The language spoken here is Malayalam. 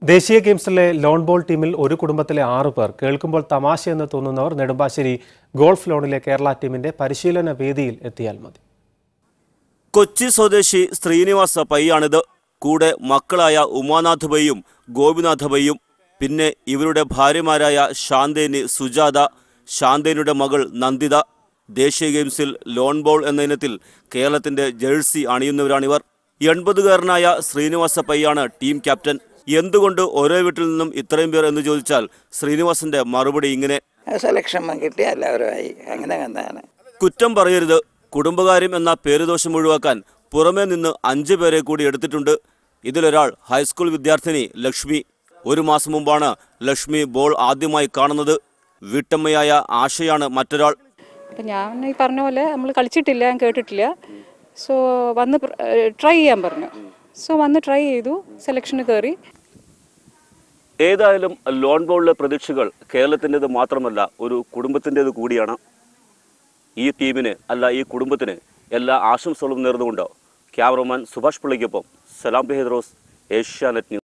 ദേശീയ ഗെയിംസിലെ ലോൺ ബോൾ ടീമിൽ ഒരു കുടുംബത്തിലെ ആറു പേർ കേൾക്കുമ്പോൾ തമാശയെന്ന് തോന്നുന്നവർ നെടുമ്പാശ്ശേരി ഗോൾഫ് ലോണിലെ കേരള ടീമിന്റെ പരിശീലന വേദിയിൽ എത്തിയാൽ മതി കൊച്ചി സ്വദേശി ശ്രീനിവാസ പൈയാണിത് കൂടെ മക്കളായ ഉമാനാഥ് ബൈയും ഗോപിനാഥ ബൈയും പിന്നെ ഇവരുടെ ഭാര്യമാരായ ശാന്തേനി സുജാത ശാന്തേനിയുടെ മകൾ നന്ദിത ദേശീയ ഗെയിംസിൽ ലോൺ ബോൾ എന്ന ഇനത്തിൽ കേരളത്തിന്റെ ജേഴ്സി അണിയുന്നവരാണിവർ എൺപതുകാരനായ ശ്രീനിവാസ പൈയാണ് ടീം ക്യാപ്റ്റൻ എന്തുകൊണ്ട് ഒരേ വീട്ടിൽ നിന്നും ഇത്രയും പേർ എന്ന് ചോദിച്ചാൽ ശ്രീനിവാസന്റെ മറുപടി ഇങ്ങനെ സെലക്ഷൻ കിട്ടി എല്ലാവരുമായി അങ്ങനെ വന്നതാണ് കുറ്റം പറയരുത് കുടുംബകാര്യം എന്ന പേരുദോഷം ഒഴിവാക്കാൻ പുറമേ നിന്ന് അഞ്ചു പേരെ കൂടി എടുത്തിട്ടുണ്ട് ഇതിലൊരാൾ ഹൈസ്കൂൾ വിദ്യാർത്ഥിനി ലക്ഷ്മി ഒരു മാസം മുമ്പാണ് ലക്ഷ്മി ബോൾ ആദ്യമായി കാണുന്നത് വീട്ടമ്മയായ ആശയാണ് മറ്റൊരാൾ അപ്പം ഞാൻ ഈ പറഞ്ഞ പോലെ നമ്മൾ കളിച്ചിട്ടില്ല ഞാൻ കേട്ടിട്ടില്ല സോ വന്ന് ട്രൈ ചെയ്യാൻ പറഞ്ഞു സോ വന്ന് ട്രൈ ചെയ്തു സെലക്ഷന് കയറി ഏതായാലും ലോൺ ബോളിലെ പ്രതീക്ഷകൾ കേരളത്തിൻ്റെത് മാത്രമല്ല ഒരു കുടുംബത്തിൻ്റെത് കൂടിയാണ് ഈ ടീമിന് അല്ല ഈ കുടുംബത്തിന് എല്ലാ ആശംസകളും നേർന്നുകൊണ്ട് ക്യാമറമാൻ സുഭാഷ് പിള്ളയ്ക്കൊപ്പം സലാം ബെഹദ്രോസ് ഏഷ്യാനെറ്റ് ന്യൂസ്